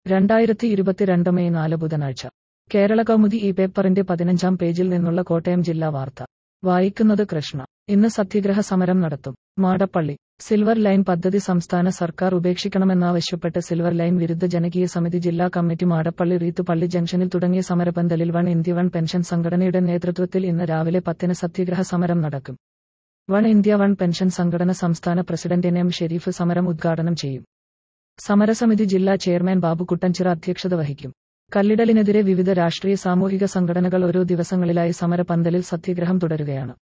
രണ്ടായിരത്തി ഇരുപത്തിരണ്ട് മെയ് നാല് ബുധനാഴ്ച കേരള കൗമുദി ഈ പേപ്പറിന്റെ പതിനഞ്ചാം പേജിൽ നിന്നുള്ള കോട്ടയം ജില്ലാ വാർത്ത വായിക്കുന്നത് കൃഷ്ണ ഇന്ന് സത്യഗ്രഹ സമരം നടത്തും മാടപ്പള്ളി സിൽവർ ലൈൻ പദ്ധതി സംസ്ഥാന സർക്കാർ ഉപേക്ഷിക്കണമെന്നാവശ്യപ്പെട്ട് സിൽവർ ലൈൻ വിരുദ്ധ ജനകീയ സമിതി ജില്ലാ കമ്മിറ്റി മാടപ്പള്ളി റീത്തുപള്ളി ജംഗ്ഷനിൽ തുടങ്ങിയ സമരപന്തലിൽ വൺ ഇന്ത്യ വൺ പെൻഷൻ സംഘടനയുടെ നേതൃത്വത്തിൽ ഇന്ന് രാവിലെ പത്തിന് സത്യഗ്രഹ സമരം നടക്കും വൺ ഇന്ത്യ വൺ പെൻഷൻ സംഘടന സംസ്ഥാന പ്രസിഡന്റ് എൻ എം ഷെരീഫ് സമരം ഉദ്ഘാടനം ചെയ്യും സമരസമിതി ജില്ലാ ചെയർമാൻ ബാബു കുട്ടൻചിറ അധ്യക്ഷത വഹിക്കും കല്ലിടലിനെതിരെ വിവിധ രാഷ്ട്രീയ സാമൂഹിക സംഘടനകൾ ഓരോ ദിവസങ്ങളിലായി സമരപന്തലിൽ സത്യഗ്രഹം തുടരുകയാണ്